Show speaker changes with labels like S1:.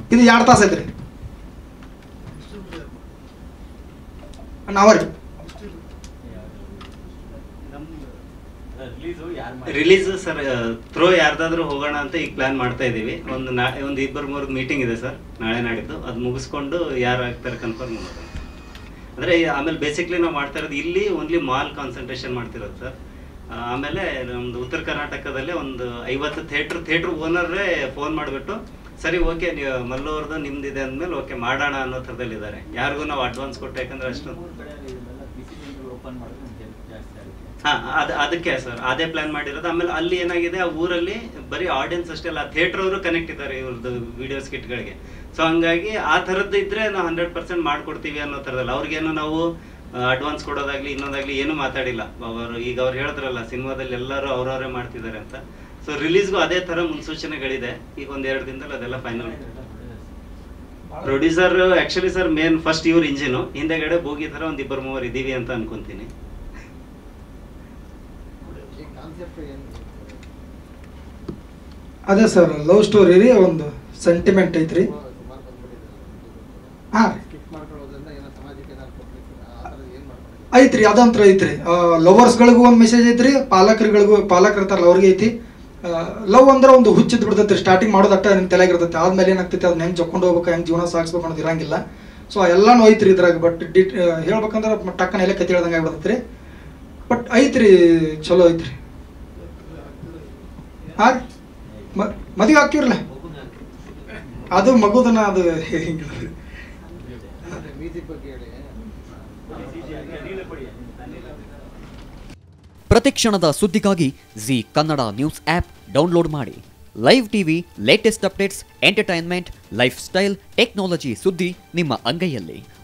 S1: ಇದು ಎರಡು ತಾಸು ಐತ್ರಿ ನಾವ ರೀ
S2: ರಿಲೀಸ್ ಸರ್ ಥ್ರೋ ಯಾರ್ದಾದ್ರೂ ಹೋಗೋಣ ಅಂತ ಈಗ ಪ್ಲಾನ್ ಮಾಡ್ತಾ ಇದೀವಿ ಒಂದು ನಾ ಒಂದು ಇಬ್ಬರು ಮೂರು ಮೀಟಿಂಗ್ ಇದೆ ಸರ್ ನಾಳೆ ನಾಡಿದ್ದು ಅದು ಮುಗಿಸ್ಕೊಂಡು ಯಾರು ಆಗ್ತಾರೆ ಕನ್ಫರ್ಮ್ ಮಾಡೋದು ಅಂದರೆ ಆಮೇಲೆ ಬೇಸಿಕ್ಲಿ ನಾವು ಮಾಡ್ತಾ ಇರೋದು ಇಲ್ಲಿ ಓನ್ಲಿ ಮಾಲ್ ಕಾನ್ಸಂಟ್ರೇಷನ್ ಮಾಡ್ತಿರೋದು ಸರ್ ಆಮೇಲೆ ನಮ್ದು ಉತ್ತರ ಕರ್ನಾಟಕದಲ್ಲೇ ಒಂದು ಐವತ್ತು ಥಿಯೇಟ್ರ್ ಥಿಯೇಟ್ರ್ ಓನರೇ ಫೋನ್ ಮಾಡಿಬಿಟ್ಟು ಸರಿ ಓಕೆ ನೀವು ಮಲ್ಲೂರ್ದು ನಿಮ್ದಿದೆ ಅಂದಮೇಲೆ ಓಕೆ ಮಾಡೋಣ ಅನ್ನೋ ಥರದಲ್ಲಿದ್ದಾರೆ ಯಾರಿಗೂ ನಾವು ಅಡ್ವಾನ್ಸ್ ಕೊಟ್ಟು ಯಾಕಂದ್ರೆ ಅಷ್ಟು ಹಾ ಅದ್ ಅದಕ್ಕೆ ಸರ್ ಅದೇ ಪ್ಲಾನ್ ಮಾಡಿರೋದು ಆಮೇಲೆ ಅಲ್ಲಿ ಏನಾಗಿದೆ ಆ ಊರಲ್ಲಿ ಬರೀ ಆಡಿಯನ್ಸ್ ಅಷ್ಟೇ ಅಲ್ಲ ಥಿಯೇಟರ್ ಅವರು ಕನೆಕ್ಟ್ ಇದ್ದಾರೆ ಇವ್ರದ್ದು ವಿಡಿಯೋ ಸ್ಕಿಟ್ಗಳಿಗೆ ಸೊ ಹಂಗಾಗಿ ಆ ಥರದ್ದು ಇದ್ರೆ ನಾವು ಹಂಡ್ರೆಡ್ ಪರ್ಸೆಂಟ್ ಮಾಡ್ಕೊಡ್ತೀವಿ ಅನ್ನೋ ಥರದಲ್ಲಿ ಅವ್ರಿಗೇನು ನಾವು ಅಡ್ವಾನ್ಸ್ ಕೊಡೋದಾಗ್ಲಿ ಇನ್ನೊಂದಾಗ್ಲಿ ಏನು ಮಾತಾಡಿಲ್ಲ ಅವರು ಈಗ ಅವ್ರು ಹೇಳಿದ್ರಲ್ಲ ಸಿನಿಮಾದಲ್ಲಿ ಎಲ್ಲರೂ ಅವ್ರವರೇ ಮಾಡ್ತಿದ್ದಾರೆ ಅಂತ ಸೊ ರಿಲೀಸ್ಗೂ ಅದೇ ಥರ ಮುನ್ಸೂಚನೆಗಳಿದೆ ಈಗ ಒಂದ್ ಎರಡು ದಿನದಲ್ಲಿ ಅದೆಲ್ಲ final producer actually sir main first ಇವ್ರ ಇಂಜಿನು ಹಿಂದೆಗಡೆ ಬೋಗಿ ಥರ ಒಂದ್ ಇಬ್ಬರು ಮೂವರು ಇದೀವಿ ಅಂತ ಅನ್ಕೊಂತೀನಿ
S1: ಅದೇ ಸರ್ ಲವ್ ಸ್ಟೋರಿ ರೀ ಒಂದು ಸೆಂಟಿಮೆಂಟ್ ಐತ್ರಿ ಹಾಂ ರೀ ಐತ್ರಿ ಅದಂತ್ರ ಐತ್ರಿ ಲವರ್ಸ್ಗಳಿಗೂ ಒಂದು ಮೆಸೇಜ್ ಐತ್ರಿ ಪಾಲಕರುಗಳಿಗೂ ಪಾಲಕರು ಇರ್ತಾರಲ್ಲ ಅವ್ರಿಗೆ ಐತಿ ಲವ್ ಅಂದ್ರೆ ಒಂದು ಹುಚ್ಚಿದ್ ಬಿಡ್ತೈತಿ ಸ್ಟಾರ್ಟಿಂಗ್ ಮಾಡೋದಟ್ಟ ನಿಮ್ ತಲೆಗೆ ಇರ್ತೈತಿ ಆದ್ಮೇಲೆ ಏನಾಗ್ತೈತಿ ಅದನ್ನ ಹೆಂಗ್ ಜೊಕೊಂಡು ಹೋಗ್ಬೇಕು ಹೆಂಗ್ ಜೀವನ ಸಾಗಿಸ್ಬೇಕು ಅನ್ನೋದು ಇರಂಗಿಲ್ಲ ಸೊ ಎಲ್ಲಾನು ಐತ್ರಿ ಇದ್ರಾಗ ಬಟ್ ಡಿಟ್ ಹೇಳ್ಬೇಕಂದ್ರೆ ಟಕ್ಕನ ಎಲ್ಲ ಕತೆ ಹೇಳ್ದಂಗೆ ಆಗ್ಬಿಡ್ತೈತ್ರಿ ಬಟ್ ಐತ್ರಿ ಚಲೋ ಐತ್ರಿ ಹಾ ರೀ ಮ- ಮದ್ವೆ ಹಾಕಿವ್ರಲ್ಲ ಅದು ಮಗುದನ ಅದು ಹಿಂಗಿಲ್ಲ ರೀ.
S3: ಪ್ರತಿಕ್ಷಣದ ಸುದ್ದಿಗಾಗಿ Zee Kannada news app download ಮಾಡಿ live TV latest updates entertainment lifestyle technology ಸುದ್ದಿ ನಿಮ್ಮ ಅಂಗೈಯಲ್ಲಿ